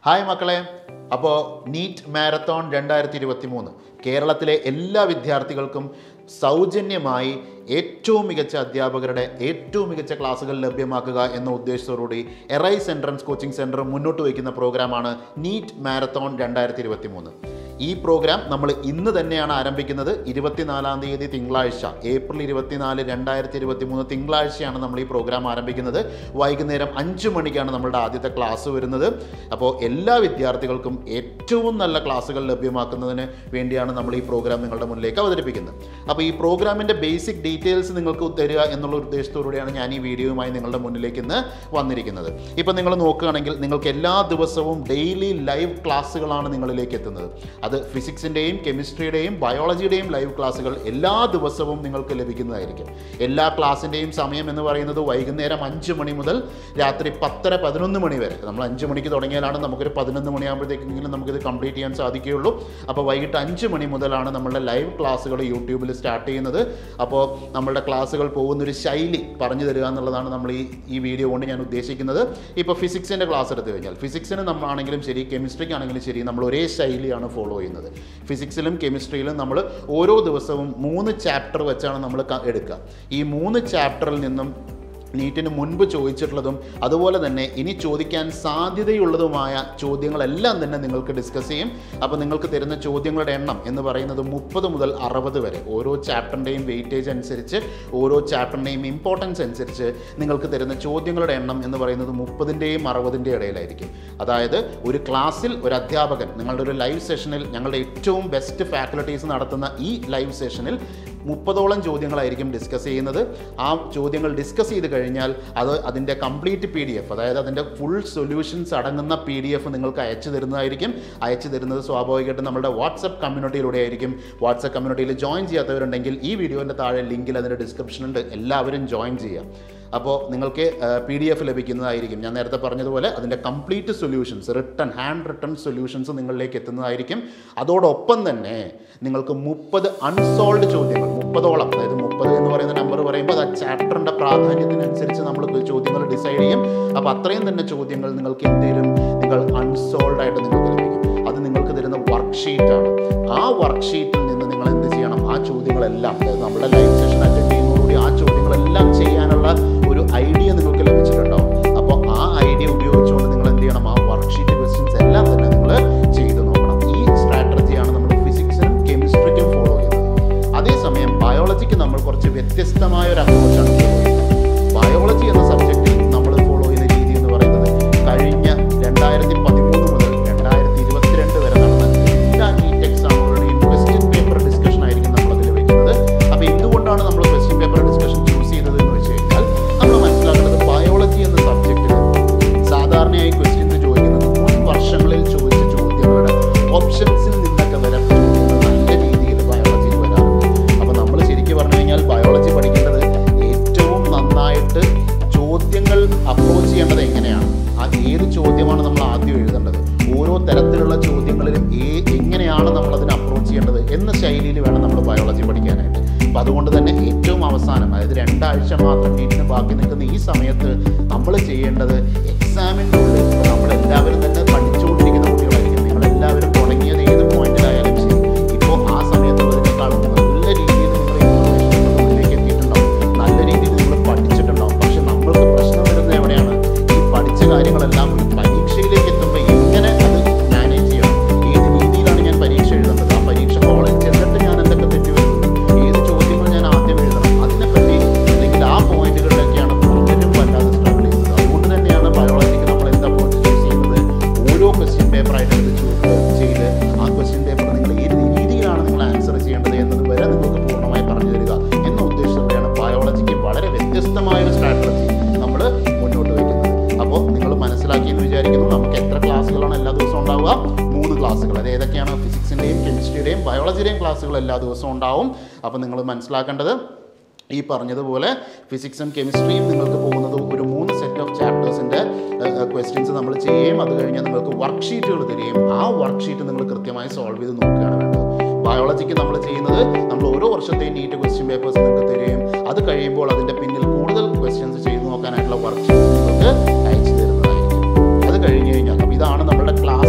hi മക്കളെ അപ്പോൾ NEET marathon രണ്ടായിരത്തി ഇരുപത്തി മൂന്ന് കേരളത്തിലെ എല്ലാ വിദ്യാർത്ഥികൾക്കും സൗജന്യമായി ഏറ്റവും മികച്ച അധ്യാപകരുടെ ഏറ്റവും മികച്ച ക്ലാസ്സുകൾ ലഭ്യമാക്കുക എന്ന ഉദ്ദേശത്തോടുകൂടി എറൈസ് എൻട്രൻസ് കോച്ചിങ് സെൻറ്റർ മുന്നോട്ട് വയ്ക്കുന്ന പ്രോഗ്രാമാണ് നീറ്റ് മാരത്തോൺ രണ്ടായിരത്തി ഇരുപത്തി മൂന്ന് ഈ പ്രോഗ്രാം നമ്മൾ ഇന്ന് തന്നെയാണ് ആരംഭിക്കുന്നത് ഇരുപത്തിനാലാം തീയതി തിങ്കളാഴ്ച ഏപ്രിൽ ഇരുപത്തിനാല് രണ്ടായിരത്തി ഇരുപത്തി മൂന്ന് തിങ്കളാഴ്ചയാണ് നമ്മൾ ഈ പ്രോഗ്രാം ആരംഭിക്കുന്നത് വൈകുന്നേരം അഞ്ച് മണിക്കാണ് നമ്മളുടെ ആദ്യത്തെ ക്ലാസ് വരുന്നത് അപ്പോൾ എല്ലാ വിദ്യാർത്ഥികൾക്കും ഏറ്റവും നല്ല ക്ലാസ്സുകൾ ലഭ്യമാക്കുന്നതിന് വേണ്ടിയാണ് നമ്മൾ ഈ പ്രോഗ്രാം നിങ്ങളുടെ മുന്നിലേക്ക് അവതരിപ്പിക്കുന്നത് അപ്പോൾ ഈ പ്രോഗ്രാമിൻ്റെ ബേസിക് ഡീറ്റെയിൽസ് നിങ്ങൾക്ക് തരിക എന്നുള്ള ഉദ്ദേശത്തോടുകൂടിയാണ് ഞാൻ ഈ വീഡിയോയുമായി നിങ്ങളുടെ മുന്നിലേക്ക് ഇന്ന് വന്നിരിക്കുന്നത് ഇപ്പം നിങ്ങൾ നോക്കുകയാണെങ്കിൽ നിങ്ങൾക്ക് എല്ലാ ദിവസവും ഡെയിലി ലൈവ് ക്ലാസ്സുകളാണ് നിങ്ങളിലേക്ക് എത്തുന്നത് അത് ഫിസിക്സിൻ്റെയും കെമിസ്ട്രിയുടെയും ബയോളജിയുടെയും ലൈവ് ക്ലാസ്സുകൾ എല്ലാ ദിവസവും നിങ്ങൾക്ക് ലഭിക്കുന്നതായിരിക്കും എല്ലാ ക്ലാസ്സിൻ്റെയും സമയം എന്ന് പറയുന്നത് വൈകുന്നേരം അഞ്ച് മണി മുതൽ രാത്രി പത്തര പതിനൊന്ന് മണി വരെ നമ്മൾ അഞ്ച് മണിക്ക് തുടങ്ങിയാലാണ് നമുക്കൊരു പതിനൊന്ന് മണിയാകുമ്പോഴത്തേക്കെങ്കിലും നമുക്കിത് കംപ്ലീറ്റ് ചെയ്യാൻ സാധിക്കുകയുള്ളൂ അപ്പോൾ വൈകിട്ട് അഞ്ച് മണി മുതലാണ് നമ്മളുടെ ലൈവ് ക്ലാസ്സുകൾ യൂട്യൂബിൽ സ്റ്റാർട്ട് ചെയ്യുന്നത് അപ്പോൾ നമ്മളുടെ ക്ലാസ്സുകൾ പോകുന്നൊരു ശൈലി പറഞ്ഞു തരിക എന്നുള്ളതാണ് നമ്മൾ ഈ ഈ വീഡിയോ കൊണ്ട് ഞാൻ ഉദ്ദേശിക്കുന്നത് ഇപ്പോൾ ഫിസിക്സിൻ്റെ ക്ലാസ് എടുത്തു കഴിഞ്ഞാൽ ഫിസിക്സിന് നമ്മളാണെങ്കിലും ശരി കെമിസ്ട്രിക്കാണെങ്കിലും ശരി നമ്മൾ ഒരേ ശൈലിയാണ് ഫോളോ ചെയ്യുന്നത് ഫിസിക്സിലും കെമിസ്ട്രിയിലും നമ്മൾ ഓരോ ദിവസവും മൂന്ന് ചാപ്റ്റർ വെച്ചാണ് നമ്മൾ ക- എടുക്കുക ഈ മൂന്ന് ചാപ്റ്ററിൽ നിന്നും നീറ്റിന് മുൻപ് ചോദിച്ചിട്ടുള്ളതും അതുപോലെ തന്നെ ഇനി ചോദിക്കാൻ സാധ്യതയുള്ളതുമായ ചോദ്യങ്ങളെല്ലാം തന്നെ നിങ്ങൾക്ക് ഡിസ്കസ് ചെയ്യും അപ്പോൾ നിങ്ങൾക്ക് തരുന്ന ചോദ്യങ്ങളുടെ എണ്ണം എന്ന് പറയുന്നത് മുപ്പത് മുതൽ അറുപത് വരെ ഓരോ ചാപ്റ്ററിൻ്റെയും വെയിറ്റേജ് അനുസരിച്ച് ഓരോ ചാപ്റ്ററിൻ്റെയും ഇമ്പോർട്ടൻസ് അനുസരിച്ച് നിങ്ങൾക്ക് തരുന്ന ചോദ്യങ്ങളുടെ എണ്ണം എന്ന് പറയുന്നത് മുപ്പതിൻ്റെയും അറുപതിൻ്റെ ഇടയിലായിരിക്കും അതായത് ഒരു ക്ലാസ്സിൽ ഒരു അധ്യാപകൻ നിങ്ങളുടെ ഒരു ലൈവ് സെഷനിൽ ഞങ്ങളുടെ ഏറ്റവും ബെസ്റ്റ് ഫാക്കൽറ്റീസ് നടത്തുന്ന ഈ ലൈവ് സെഷനിൽ മുപ്പതോളം ചോദ്യങ്ങളായിരിക്കും ഡിസ്കസ് ചെയ്യുന്നത് ആ ചോദ്യങ്ങൾ ഡിസ്കസ് ചെയ്ത് കഴിഞ്ഞാൽ അത് അതിൻ്റെ കംപ്ലീറ്റ് പി ഡി എഫ് അതായത് അതിൻ്റെ ഫുൾ സൊല്യൂഷൻസ് അടങ്ങുന്ന പി ഡി എഫ് നിങ്ങൾക്ക് അയച്ചു തരുന്നതായിരിക്കും അയച്ചു തരുന്നത് സ്വാഭാവികമായിട്ടും നമ്മുടെ വാട്സപ്പ് കമ്മ്യൂണിറ്റിയിലൂടെ ആയിരിക്കും വാട്സപ്പ് കമ്മ്യൂണിറ്റിയിൽ ജോയിൻ ചെയ്യാത്തവരുണ്ടെങ്കിൽ ഈ വീഡിയോൻ്റെ താഴെ ലിങ്കിൽ അതിൻ്റെ ഡിസ്ക്രിപ്ഷനുണ്ട് എല്ലാവരും ജോയിൻ ചെയ്യാം അപ്പോൾ നിങ്ങൾക്ക് പി ഡി എഫ് ലഭിക്കുന്നതായിരിക്കും ഞാൻ നേരത്തെ പറഞ്ഞതുപോലെ അതിൻ്റെ complete solutions written hand written solutions നിങ്ങളിലേക്ക് എത്തുന്നതായിരിക്കും അതോടൊപ്പം തന്നെ നിങ്ങൾക്ക് മുപ്പത് അൺസോൾഡ് ചോദ്യങ്ങൾ മുപ്പതോളം അതായത് മുപ്പത് എന്ന് പറയുന്ന നമ്പർ പറയുമ്പോൾ അത് ആ ചാപ്റ്ററിൻ്റെ പ്രാധാന്യത്തിനനുസരിച്ച് നമ്മൾ ചോദ്യങ്ങൾ ഡിസൈഡ് ചെയ്യും അപ്പോൾ അത്രയും തന്നെ ചോദ്യങ്ങൾ നിങ്ങൾക്ക് എന്തെങ്കിലും നിങ്ങൾ അൺസോൾഡ് ആയിട്ട് നിങ്ങൾക്ക് ലഭിക്കും അത് നിങ്ങൾക്ക് തരുന്ന വർക്ക്ഷീറ്റാണ് ആ വർക്ക്ഷീറ്റിൽ നിന്ന് നിങ്ങൾ എന്ത് ചെയ്യണം ആ ചോദ്യങ്ങളെല്ലാം അതായത് നമ്മുടെ ലൈവ് സെഷൻ അറ്റൻഡ് ചെയ്യുന്നതോടുകൂടി ആ ചോദ്യങ്ങളെല്ലാം ചെയ്യാനുള്ള ഒരു ഐഡിയ നിങ്ങൾക്ക് ലഭിച്ചിട്ടുണ്ടാവും അപ്പോൾ ആ ഐഡിയ ഉപയോഗിച്ചുകൊണ്ട് നിങ്ങൾ എന്ത് ചെയ്യണം ആ വർക്ക്ഷീറ്റ് ക്വസ്റ്റ്യൻസ് എല്ലാം തന്നെ നിങ്ങൾ ചെയ്ത് നോക്കണം ഈ സ്ട്രാറ്റജിയാണ് നമ്മൾ ഫിസിക്സിനും കെമിസ്ട്രിക്കും ഫോളോ ചെയ്യുന്നത് അതേസമയം ബയോളജിക്ക് നമ്മൾ കുറച്ച് വ്യത്യസ്തമായ ഒരു അപ്രോച്ചാണ് ഫോളോ ചെയ്യുന്നത് ബയോളജി എന്ന സബ്ജക്റ്റിൽ നമ്മൾ ഫോളോ ചെയ്യുന്ന രീതി എന്ന് പറയുന്നത് കഴിഞ്ഞ രണ്ടായിരത്തി പതിമൂന്ന് മുതൽ രണ്ടായിരത്തി ഇരുപത്തിരണ്ട് വരെ നടന്ന എല്ലാ നീറ്റ് എക്സാമുകളുടെയും ക്വസ്റ്റ്യൻ പേപ്പർ ഡിസ്കഷൻ ആയിരിക്കും നമ്മൾ അതിൽ വെക്കുന്നത് അപ്പോൾ എന്തുകൊണ്ടാണ് നമ്മൾ ക്വസ്റ്റ്യൻ പേപ്പർ ഡിസ്കഷൻ ചൂസ് ചെയ്തത് എന്ന് വെച്ച് കഴിഞ്ഞാൽ നമ്മൾ മനസ്സിലാക്കേണ്ടത് ബയോളജി എന്ന സബ്ജക്റ്റിൽ സാധാരണയായി ക്വസ്റ്റ്യൻസ് ചോദിക്കുന്നത് മുൻ വർഷങ്ങളിൽ ചോദിച്ച ചോദ്യങ്ങളുടെ ഓപ്ഷൻസിൽ നിന്നൊക്കെ വരാൻ നല്ല രീതിയിൽ ബയോളജിയിൽ വരാറുണ്ട് അപ്പോൾ നമ്മൾ ശരിക്കും പറഞ്ഞു കഴിഞ്ഞാൽ ബയോളജി പഠിക്കേണ്ടത് ഏറ്റവും നന്നായിട്ട് ചോദ്യങ്ങൾ അപ്രോച്ച് ചെയ്യേണ്ടത് എങ്ങനെയാണ് ആ ഏത് ചോദ്യമാണ് നമ്മൾ ആദ്യം എഴുതേണ്ടത് ഓരോ തരത്തിലുള്ള ചോദ്യങ്ങളിലും ഏ എങ്ങനെയാണ് നമ്മൾ അതിനെ അപ്രോച്ച് ചെയ്യേണ്ടത് എന്ന ശൈലിയിൽ വേണം നമ്മൾ ബയോളജി പഠിക്കാനായിട്ട് അപ്പം അതുകൊണ്ട് തന്നെ ഏറ്റവും അവസാനം അതായത് രണ്ടാഴ്ച മാത്രം നീറ്റിന് ബാക്കി നിൽക്കുന്ന ഈ സമയത്ത് നമ്മൾ ചെയ്യേണ്ടത് എക്സാമിൻ്റെ ഉള്ളിൽ ഇപ്പോൾ നമ്മളെല്ലാവരും തന്നെ പഠിച്ചുകൊണ്ടിരിക്കുന്ന കുട്ടികളായിരിക്കും നിങ്ങളെല്ലാവരും തുടങ്ങിയത് ഏത് പോയിന്റിലായാലും ശരി ഇപ്പോൾ ആ സമയത്തുള്ളതിനേക്കാളും നല്ല രീതിയിൽ നിങ്ങൾ ഇൻഫർമേഷൻ മുന്നിലേക്ക് എത്തിയിട്ടുണ്ടാവും നല്ല രീതിയിൽ നിങ്ങൾ പഠിച്ചിട്ടുണ്ടാവും പക്ഷെ നമ്മൾക്ക് പ്രശ്നം വരുന്നത് എവിടെയാണ് ഈ പഠിച്ച കാര്യങ്ങളെല്ലാം ഒരു പരീക്ഷയിലേക്ക് എത്തുമ്പോൾ എങ്ങനെ അത് മാനേജ് ചെയ്യണം ഏത് രീതിയിലാണ് ഞാൻ പരീക്ഷ എഴുതേണ്ടത് ആ പരീക്ഷ ഹാളിൽ ചെന്നിട്ട് ഞാൻ എന്തൊക്കെ തെറ്റ് വരുന്നു ഏത് ചോദ്യങ്ങൾ ഞാൻ ആദ്യം എഴുതണം അതിനെപ്പറ്റി അല്ലെങ്കിൽ ആ പോയിന്റുകളിലൊക്കെയാണ് പലരും വല്ലാതെ സ്ട്രഗിൾ ചെയ്യുന്നത് അതുകൊണ്ട് തന്നെയാണ് ബയോളജിക്ക് നമ്മൾ എന്ത് അപ്രോച്ച് ചൂസ് ചെയ്യുന്നത് ഓരോ ക്വസ്റ്റ്യൻ പേപ്പറായിട്ട് എടുത്ത് ചൂസ് ചെയ്ത് ആ ക്വസ്റ്റ്യൻ പേപ്പർ നിങ്ങൾ ഏത് രീതിയിലാണ് നിങ്ങൾ ആൻസർ ചെയ്യേണ്ടത് എന്നത് വരെ നിങ്ങൾക്ക് പൂർണ്ണമായി പറഞ്ഞു തരിക എന്ന ഉദ്ദേശത്തോടെയാണ് ബയോളജിക്ക് വളരെ വ്യത്യസ്തമായ ഒരു സ്ട്രാറ്റജി നമ്മൾ മുന്നോട്ട് വയ്ക്കുന്നത് അപ്പോൾ നിങ്ങൾ മനസ്സിലാക്കിയെന്ന് വിചാരിക്കുന്നു നമുക്ക് എത്ര ക്ലാസ്സുകളാണ് എല്ലാ ദിവസവും ഉണ്ടാവുക മൂന്ന് ക്ലാസ്സുകൾ അത് ഏതൊക്കെയാണ് ഫിസിക്സിൻ്റെയും കെമിസ്ട്രിയുടെയും ബയോളജിയുടെയും ക്ലാസ്സുകൾ എല്ലാ ദിവസവും ഉണ്ടാവും അപ്പോൾ നിങ്ങൾ മനസ്സിലാക്കേണ്ടത് ഈ പറഞ്ഞതുപോലെ ഫിസിക്സും കെമിസ്ട്രിയും നിങ്ങൾക്ക് പോകുന്നത് ഒരു മൂന്ന് സെറ്റ് ഓഫ് ചാപ്റ്റേഴ്സിൻ്റെ ക്വസ്റ്റ്യൻസ് നമ്മൾ ചെയ്യുകയും അത് കഴിഞ്ഞാൽ നിങ്ങൾക്ക് വർക്ക്ഷീറ്റുകൾ തരികയും ആ വർക്ക്ഷീറ്റ് നിങ്ങൾ കൃത്യമായി സോൾവ് ചെയ്ത് നോക്കുകയാണ് വേണ്ടത് ബയോളജിക്ക് നമ്മൾ ചെയ്യുന്നത് നമ്മൾ ഓരോ വർഷത്തെയും നീറ്റ് ക്വസ്റ്റ്യൻ പേപ്പേഴ്സ് നിങ്ങൾക്ക് തരികയും അത് കഴിയുമ്പോൾ അതിൻ്റെ പിന്നിൽ കൂടുതൽ ക്വസ്റ്റ്യൻസ് ചെയ്ത് നോക്കാനായിട്ടുള്ള വർക്ക്ഷീറ്റ് നിങ്ങൾക്ക് അയച്ചു തരുന്നതായിരിക്കും അത് കഴിഞ്ഞ് കഴിഞ്ഞാൽ അപ്പോൾ ഇതാണ് നമ്മുടെ ക്ലാസ്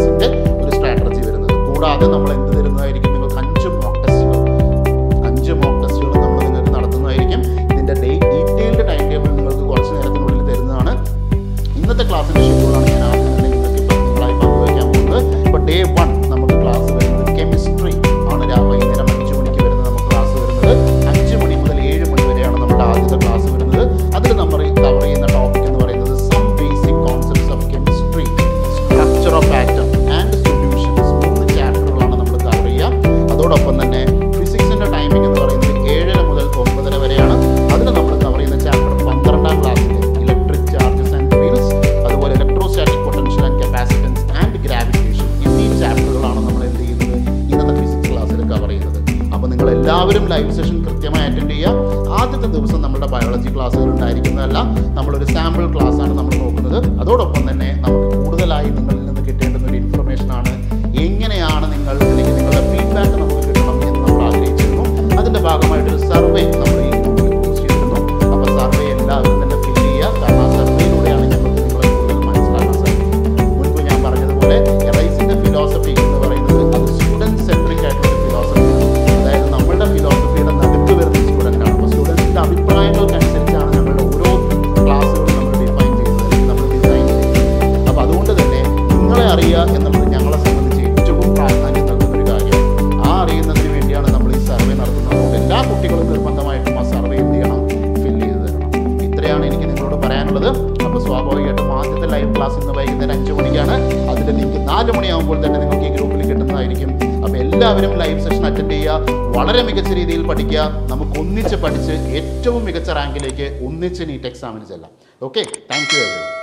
കൂടാതെ നമ്മൾ എന്ത് തരുന്നതായിരിക്കും നിങ്ങൾക്ക് അഞ്ച് മോക്ക് ടെസ്റ്റുകൾ അഞ്ച് മോക്ക് ടെസ്റ്റുകൾ നമ്മൾ നിങ്ങൾക്ക് നടത്തുന്നതായിരിക്കും ഇതിൻ്റെ ഡേ ഡീറ്റെയിൽഡ് ടൈം ടേബിൾ നിങ്ങൾക്ക് കുറച്ച് നേരത്തിനുള്ളിൽ തരുന്നതാണ് ഇന്നത്തെ ക്ലാസ്സിൻ്റെ ഷെഡ്യൂളാണ് ഞാൻ ആദ്യം തന്നെ നിങ്ങൾക്ക് ഇപ്പോൾ നിങ്ങളായി പങ്കുവയ്ക്കാൻ പോകുന്നത് ഇപ്പോൾ ഡേ വൺ നമുക്ക് ക്ലാസ് വരുന്നത് കെമിസ്ട്രി ആണ് രാ വൈകുന്നേരം അഞ്ച് മണിക്ക് വരുന്നത് നമുക്ക് ക്ലാസ് വരുന്നത് അഞ്ച് മണി മുതൽ ഏഴ് മണി വരെയാണ് നമ്മുടെ ആദ്യത്തെ ക്ലാസ് വരുന്നത് അതിൽ നമ്മൾ കവർ ചെയ്യുന്ന ടോപ്പിക് എന്ന് പറയുന്നത് some basic concepts of chemistry structure of atom and solutions മൂന്ന് ചാപ്റ്ററുകളാണ് നമ്മൾ കവർ ചെയ്യുക അതോടൊപ്പം തന്നെ ഫിസിക്സിൻ്റെ ടൈമിംഗ് എന്ന് പറയുന്നത് ഏഴര മുതൽ ഒമ്പതര വരെയാണ് അതിൽ നമ്മൾ കവർ ചെയ്യുന്ന ചാപ്റ്റർ പന്ത്രണ്ടാം ക്ലാസ്സിൽ ഇലക്ട്രിക് ചാർജസ് ആൻഡ് ഫീൽഡ്സ് അതുപോലെ electrostatic potential and capacitance and gravitation എന്നീ ചാപ്റ്ററുകളാണ് നമ്മൾ എന്ത് ചെയ്യുന്നത് ഇന്നത്തെ ഫിസിക്സ് ക്ലാസ്സിൽ കവർ ചെയ്യുന്നത് അപ്പോൾ നിങ്ങൾ എല്ലാവരും ലൈവ് സെഷൻ കൃത്യമായി അറ്റൻഡ് ചെയ്യുക ആദ്യത്തെ ദിവസം നമ്മുടെ ബയോളജി ക്ലാസ്സുകൾ ഉണ്ടായിരിക്കുന്നതല്ല നമ്മളൊരു സാമ്പിൾ ക്ലാസ് ആണ് നമ്മൾ നോക്കുന്നത് അതോടൊപ്പം തന്നെ നമുക്ക് കൂടുതലായി നിങ്ങളിൽ നിന്ന് കിട്ടേണ്ടുന്ന ഒരു ഇൻഫർമേഷൻ ആണ് എങ്ങനെയാണ് നിങ്ങൾ അല്ലെങ്കിൽ നിങ്ങളുടെ ഫീഡ്ബാക്ക് നമുക്ക് കിട്ടണം എന്ന് നമ്മൾ ആഗ്രഹിച്ചിരുന്നു അതിൻ്റെ ഭാഗമായിട്ടൊരു സർവേ നമ്മൾ ഈ ഗ്രൂപ്പിൽ പോസ്റ്റ് ചെയ്തിരുന്നു അപ്പോൾ സർവേ എല്ലാവരും തന്നെ ഫിൽ ചെയ്യുക കാരണം ആ സർവേയിലൂടെയാണ് ഞങ്ങൾക്ക് നിങ്ങളെ കൂടുതൽ മനസ്സിലാക്കാൻ സാധിക്കും മുൻപ് ഞാൻ പറഞ്ഞതുപോലെ എറൈസിൻ്റെ ഫിലോസഫി എന്ന് പറയുന്നത് അത് സ്റ്റുഡൻറ് സെൻട്രിക് ആയിട്ടുള്ള ഒരു ഫിലോസഫിയാണ് അതായത് നമ്മളുടെ ഫിലോസഫിയുടെ നടുക്ക് വരുന്ന സ്റ്റുഡൻ്റ് ആണ് അപ്പോൾ സ്റ്റുഡൻസിൻ്റെ അഭിപ്രായങ്ങൾക്കനുസരിച്ചാണ് ഞങ്ങളുടെ ഓരോ ക്ലാസ്സുകളും നമ്മൾ ഡിഫൈൻ ചെയ്യുന്നത് അല്ലെങ്കിൽ നമ്മൾ ഡിസൈൻ ചെയ്യുന്നത് അപ്പോൾ അതുകൊണ്ട് തന്നെ നിങ്ങളെ അറിയുക എന്നുള്ളത് ഞങ്ങളെ സംബന്ധിച്ച് ഏറ്റവും പ്രാധാന്യം നൽകുന്ന ഒരു കാര്യമാണ് ആ അറിയുന്നതിന് വേണ്ടിയാണ് നമ്മൾ ഈ സർവേ നടത്തുന്നത് അതുകൊണ്ട് എല്ലാ കുട്ടികളും നിർബന്ധമായിട്ടും ആ സർവേ എന്ത് ചെയ്യണം ഫിൽ ചെയ്ത് തരണം ഇത്രയാണ് എനിക്ക് നിങ്ങളോട് പറയാനുള്ളത് അപ്പോൾ സ്വാഭാവികമായിട്ടും ആദ്യത്തെ ലൈവ് ക്ലാസ് ഇന്ന് വൈകുന്നേരം അഞ്ച് മണിക്കാണ് അതിൻ്റെ ലിങ്ക് നാല് മണിയാകുമ്പോൾ തന്നെ നിങ്ങൾക്ക് ഈ ഗ്രൂപ്പിൽ കിട്ടുന്നതായിരിക്കും അപ്പോൾ എല്ലാവരും ലൈവ് സെഷൻ അറ്റൻഡ് ചെയ്യുക വളരെ മികച്ച രീതിയിൽ പഠിക്കുക നമുക്ക് ഒന്നിച്ച് പഠിച്ച് ഏറ്റവും മികച്ച റാങ്കിലേക്ക് ഒന്നിച്ച് നീറ്റ് എക്സാമിന് ചെല്ലാം ഓക്കെ താങ്ക് യു എവരി